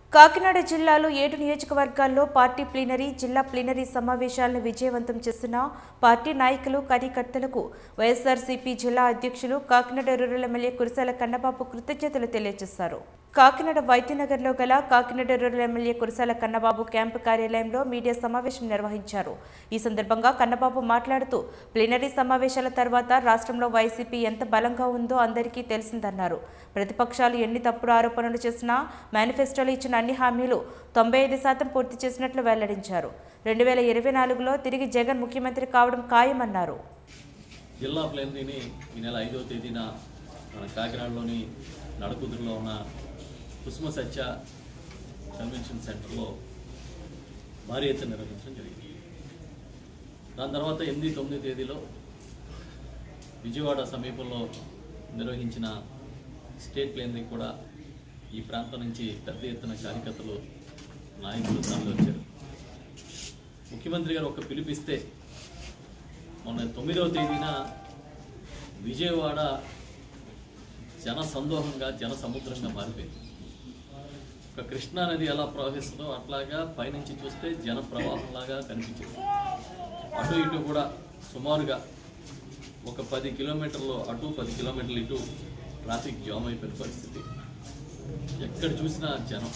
కాకినాడ జిల్లాలో ఏడు నియోజకవర్గాల్లో పార్టీ ప్లీనరీ జిల్లా ప్లీనరీ సమావేశాలను విజయవంతం చేసిన పార్టీ నాయకులు కార్యకర్తలకు వైఎస్ఆర్సీపీ జిల్లా అధ్యక్షులు కాకినాడ రూరల్ ఎమ్మెల్యే కురసాల కన్నబాబు కృతజ్ఞతలు తెలియజేశారు కాకినాడ వైద్యనగర్లో గల Kakinada rural MLA Kurasala Kannababu camp కార్యాలయంలో మీడియా సమావేశం నిర్వహించారు ఈ సందర్భంగా కన్నబాబు మాట్లాడుతూ ప్లీనరీ సమావేశాల తర్వాత రాష్ట్రంలో వైసీపీ ఎంత బలంగా ఉందో అందరికీ తెలిసిందన్నారు ప్రతిపక్షాలు ఎన్ని తప్పుడు ఆరోపణలు చేసినా మేనిఫెస్టోలో ఇచ్చిన అన్ని హామీలు తొంభై ఐదు శాతం పూర్తి చేసినట్లు వెల్లడించారు రెండు వేల ఇరవై నాలుగులో తిరిగి జగన్ ముఖ్యమంత్రి కావడం ఖాయమన్నారు జిల్లా ప్లేనరీని ఈ నెల ఐదవ తేదీన మన కాకినాడలోని నడకుదురులో ఉన్న కుసుమ సత్య కన్వెన్షన్ సెంటర్లో భారీ ఎత్తున నిర్వహించడం జరిగింది దాని తర్వాత ఎనిమిది తొమ్మిది తేదీలో విజయవాడ సమీపంలో నిర్వహించిన స్టేట్ ప్లేనరీ కూడా ఈ ప్రాంతం నుంచి పెద్ద ఎత్తున కార్యకర్తలు నాయకులు తరలి వచ్చారు ముఖ్యమంత్రి గారు ఒక పిలిపిస్తే మొన్న తొమ్మిదవ తేదీన విజయవాడ జన సందోహంగా జన సముద్రంగా మారిపోయింది ఒక కృష్ణా నది ఎలా ప్రవహిస్తుందో అట్లాగా పైనుంచి చూస్తే జన ప్రవాహంలాగా కనిపించింది అటు ఇటు కూడా సుమారుగా ఒక పది కిలోమీటర్లు అటు పది కిలోమీటర్లు ఇటు ట్రాఫిక్ జామ్ అయిపోయిన పరిస్థితి ఎక్కడ చూసినా జనం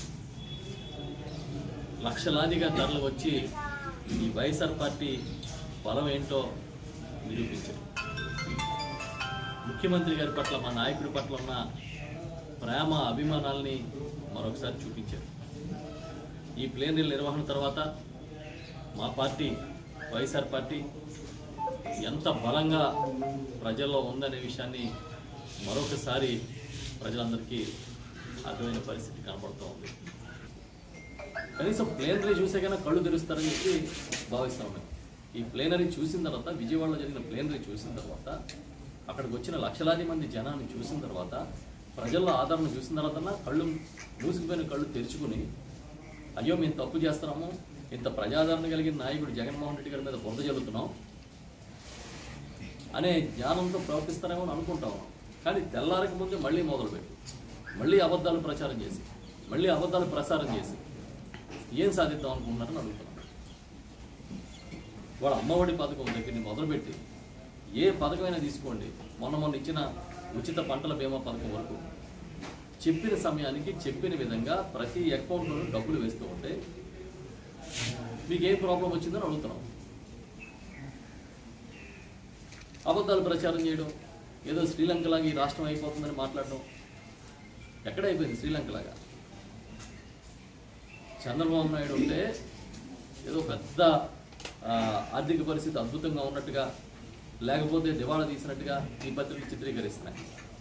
లక్షలాదిగా తరలి వచ్చి ఈ వైఎస్ఆర్ పార్టీ బలం ఏంటో నిరూపించారు ముఖ్యమంత్రి గారి పట్ల మా నాయకుడి పట్ల ఉన్న ప్రేమ అభిమానాల్ని మరొకసారి చూపించారు ఈ ప్లేనరీ నిర్వహణ తర్వాత మా పార్టీ వైఎస్ఆర్ పార్టీ ఎంత బలంగా ప్రజల్లో ఉందనే విషయాన్ని మరొకసారి ప్రజలందరికీ అర్థమైన పరిస్థితి కనపడుతూ ఉంది కనీసం ప్లేనరీ చూసే కన్నా కళ్ళు తెరుస్తారని చెప్పి భావిస్తా ఉన్నాను ఈ ప్లేనరీ చూసిన తర్వాత విజయవాడలో జరిగిన ప్లేనరీ చూసిన తర్వాత అక్కడికి వచ్చిన లక్షలాది మంది జనాన్ని చూసిన తర్వాత ప్రజల్లో ఆదరణ చూసిన తర్వాత కళ్ళు మూసుకుపోయిన కళ్ళు తెరుచుకుని అయ్యో మేము తప్పు చేస్తున్నాము ఇంత ప్రజాదరణ కలిగిన నాయకుడు జగన్మోహన్ రెడ్డి గారి మీద బురద జల్లుతున్నాం అనే జ్ఞానంతో ప్రవర్తిస్తారేమో అని అనుకుంటా ఉన్నాం కానీ తెల్లారక ముందు మళ్ళీ మొదలుపెట్టి మళ్ళీ అబద్ధాలు ప్రచారం చేసి మళ్ళీ అబద్ధాలు ప్రసారం చేసి ఏం సాధిద్దాం అనుకుంటున్నారని అడుగుతున్నాను వాడు అమ్మఒడి పథకం దగ్గర మొదలుపెట్టి ఏ పథకమైనా తీసుకోండి మొన్న మొన్న ఇచ్చిన ఉచిత పంటల బీమా పథకం వరకు చెప్పిన సమయానికి చెప్పిన విధంగా ప్రతి అకౌంట్లోనూ డబ్బులు వేస్తూ ఉంటే మీకు ఏం ప్రాబ్లం వచ్చిందని అడుగుతున్నాం అబద్ధాలు ప్రచారం చేయడం ఏదో శ్రీలంకలాగా ఈ రాష్ట్రం అయిపోతుందని మాట్లాడడం ఎక్కడ అయిపోయింది శ్రీలంకలాగా చంద్రబాబు నాయుడు ఉంటే ఏదో పెద్ద ఆ, ఆర్థిక పరిస్థితి అద్భుతంగా ఉన్నట్టుగా లేకపోతే దివాళా తీసినట్టుగా ఈ పత్రికలు చిత్రీకరిస్తున్నాయి